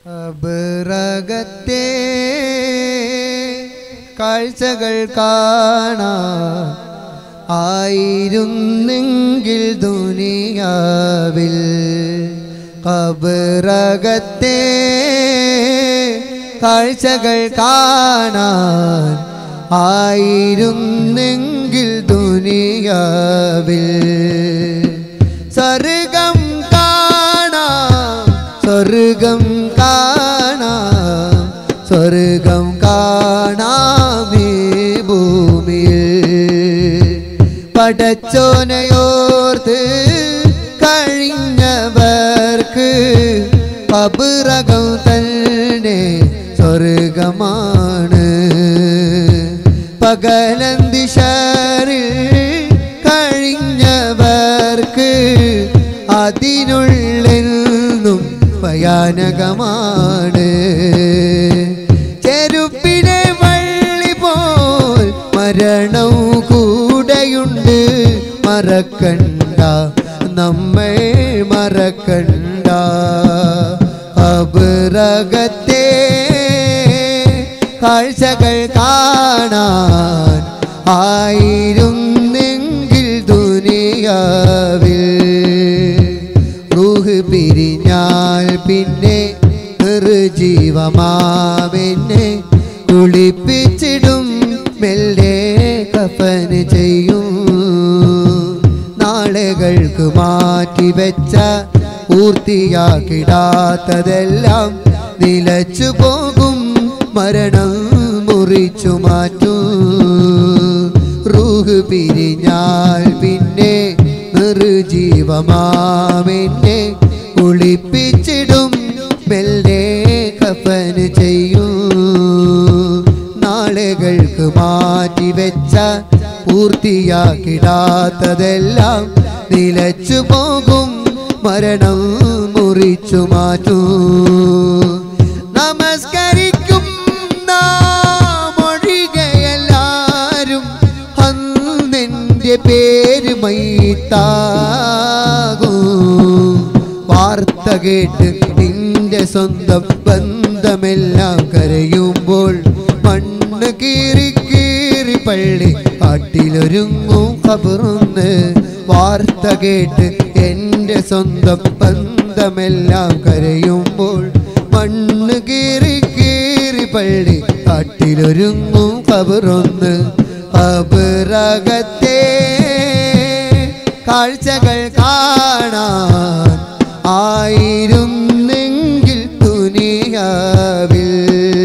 അബറകത്തെ കാഴ്ചകൾ കാണാൻ ആയിരുന്നെങ്കിൽ ദുനിയാവിൽ കബറകത്തെ കാഴ്ചകൾ കാണാൻ ആയിരുന്നെങ്കിൽ ദുനിയാവിൽ സ്വർഗം കാണാം സ്വർഗം കാണാം സ്വർഗം കാണാം ഈ ഭൂമിയിൽ പടച്ചോനയോർത്ത് കഴിഞ്ഞവർക്ക് പബിറകം തന്നെ സ്വർഗമാണ് പകലന്തിഷറിൽ കഴിഞ്ഞവർക്ക് അതിനുള്ളിൽ ഭയാനകമാണ് ചെരുപ്പിനെ വള്ളി പോൽ മരണവും കൂടെയുണ്ട് മറക്കണ്ട നമ്മൾ മറക്കണ്ട അബറകത്തെ കാഴ്ചകൾ കാണാൻ ആയിരുന്നെങ്കിൽ ദുനിയാവിൽ റൂഹ് പിരിഞ്ഞാൽ പിന്നെ നിർജീവമാവെന്നെ കുളിപ്പിച്ചിടും മെല്ലെ കഫന് ചെയ്യും നാളുകൾക്ക് മാറ്റി വെച്ച പൂർത്തിയാക്കിടാത്തതെല്ലാം നിലച്ചു പോകും മരണം മുറിച്ചു മാറ്റും റൂഹ് പിരിഞ്ഞാൽ പിന്നെ നിർജീവമാമെന്നെ കുളിപ്പിച്ചിടും മെല്ലെ കഫന് ചെയ്യും നാളുകൾക്ക് മാറ്റി വെച്ച പൂർത്തിയാക്കിടാത്തതെല്ലാം നിലച്ചു പോകും മരണം മുറിച്ചു മാറ്റും നമസ്കരിക്കും നാം ഒഴികെയെല്ലാരും അന്നെൻ്റെ പേര് മൈത്താകും വാർത്ത കേട്ട് നിന്റെ സ്വന്തം ബന്ധമെല്ലാം കരയുമ്പോൾ മണ്ണ് കീറി കീറി പള്ളി കാട്ടിലൊരുങ്ങും കബറുന്ന് വാർത്ത കേട്ട് എൻ്റെ സ്വന്തം ബന്ധമെല്ലാം കരയുമ്പോൾ മണ്ണ് കീറി കീറി പള്ളി കാട്ടിലൊരുങ്ങും കബറൊന്ന് അബറകത്തെ കാഴ്ചകൾ കാണാൻ ആയിരുന്നെങ്കിൽ ദുനിയാവിൽ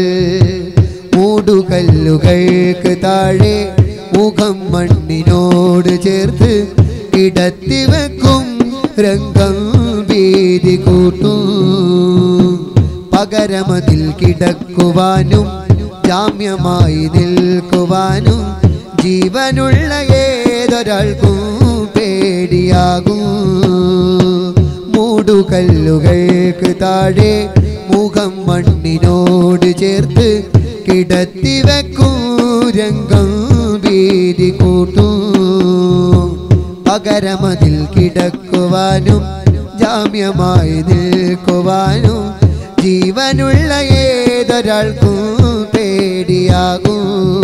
മൂടുകല്ലുകൾക്ക് താഴെ മുഖം മണ്ണിനോട് ചേർത്ത് കിടത്തി വെക്കും രംഗം വീതി കൂട്ടും പകരമതിൽ കിടക്കുവാനും ജാമ്യമായി നിൽക്കുവാനും ജീവനുള്ള ഏതൊരാൾക്കും പേടിയാകും മൂടുകല്ലുകൾക്ക് താഴെ മുഖം മണ്ണിനോട് ചേർത്ത് കിടത്തി വെക്കും രംഗം വീതി കൂട്ടും പകരമതിൽ കിടക്കുവാനും ജാമ്യമായി നിൽക്കുവാനും ജീവനുള്ള ഏതൊരാൾക്കും പേടിയാകും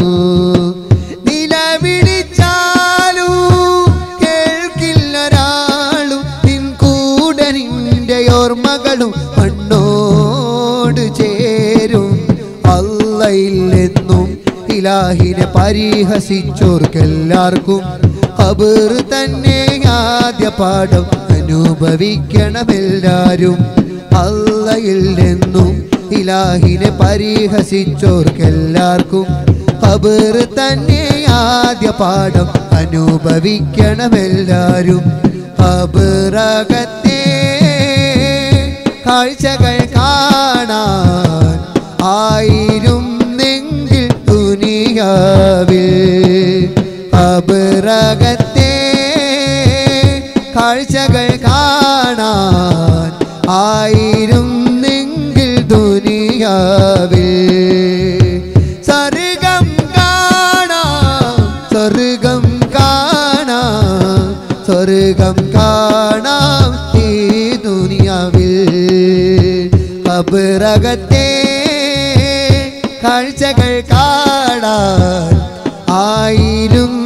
നിലവിളിച്ചാലും കേൾക്കില്ലൊരാളും നിൻ കൂടെ നിന്റെ ഓർമ്മകളും മണ്ണോട് ചേരും അല്ലയില്ലെന്നും ഇലാഹിനെ പരിഹസിച്ചോർക്കെല്ലാവർക്കും ഖബർ തന്നെ ആദ്യ പാഠം അനുഭവിക്കണമെല്ലാരും അല്ലയില്ലെന്നും ഇലാഹിനെ പരിഹസിച്ചോർക്കെല്ലാവർക്കും ഖബർ തന്നെ ആദ്യ പാഠം അനുഭവിക്കണമെല്ലാരും ഖബറകത്തെ കാഴ്ചകൾ കാണാൻ ആയിരുന്നെങ്കിൽ ദുനിയാവിൽ ഖബറകത്തെ കാഴ്ചകൾ കാണാൻ ആയിരുന്നെങ്കിൽ ദുനിയാവിൽ സ്വർഗം കാണാം സ്വർഗം കാണാം സ്വർഗം കാണാം ഈ ദുനിയാവിൽ കബറകത്തെ കാഴ്ചകൾ കാണാൻ ആയിരം